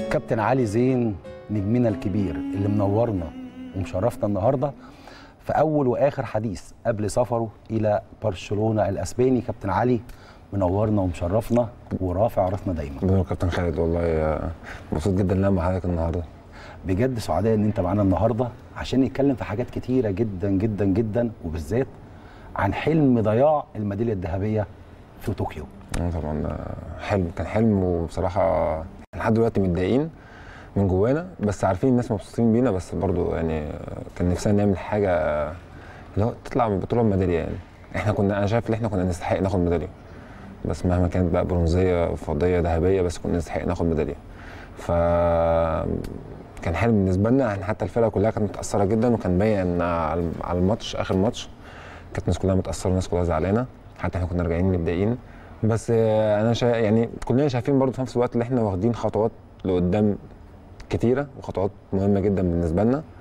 كابتن علي زين نجمنا الكبير اللي منورنا ومشرفنا النهارده في اول واخر حديث قبل سفره الى برشلونه الاسباني كابتن علي منورنا ومشرفنا ورافع راسنا دايما بنور كابتن خالد والله آه، مبسوط جدا ان انا مع حضرتك النهارده بجد سعداء ان انت معانا النهارده عشان نتكلم في حاجات كتيره جدا جدا جدا وبالذات عن حلم ضياع الميداليه الذهبيه في طوكيو آه، طبعا آه، حلم كان حلم وبصراحه إحنا لحد دلوقتي متضايقين من جوانا بس عارفين الناس مبسوطين بينا بس برضو يعني آه، كان نفسنا نعمل حاجه آه، اللي هو تطلع من البطوله بميداليه يعني احنا كنا انا شايف ان احنا كنا نستحق ناخد ميداليه بس مهما كانت بقى برونزيه فضيه ذهبيه بس كنا نستحق ناخد ميداليه ف كان حلم بالنسبه لنا احنا حتى الفرقه كلها كانت متاثره جدا وكان باين على على الماتش اخر ماتش كانت الناس كلها متاثره والناس كلها زعلانه حتى احنا كنا راجعين متضايقين بس آه، انا شا... يعني كلنا شايفين برضه في نفس الوقت ان احنا واخدين خطوات لقدام كتيره وخطوات مهمه جدا بالنسبه لنا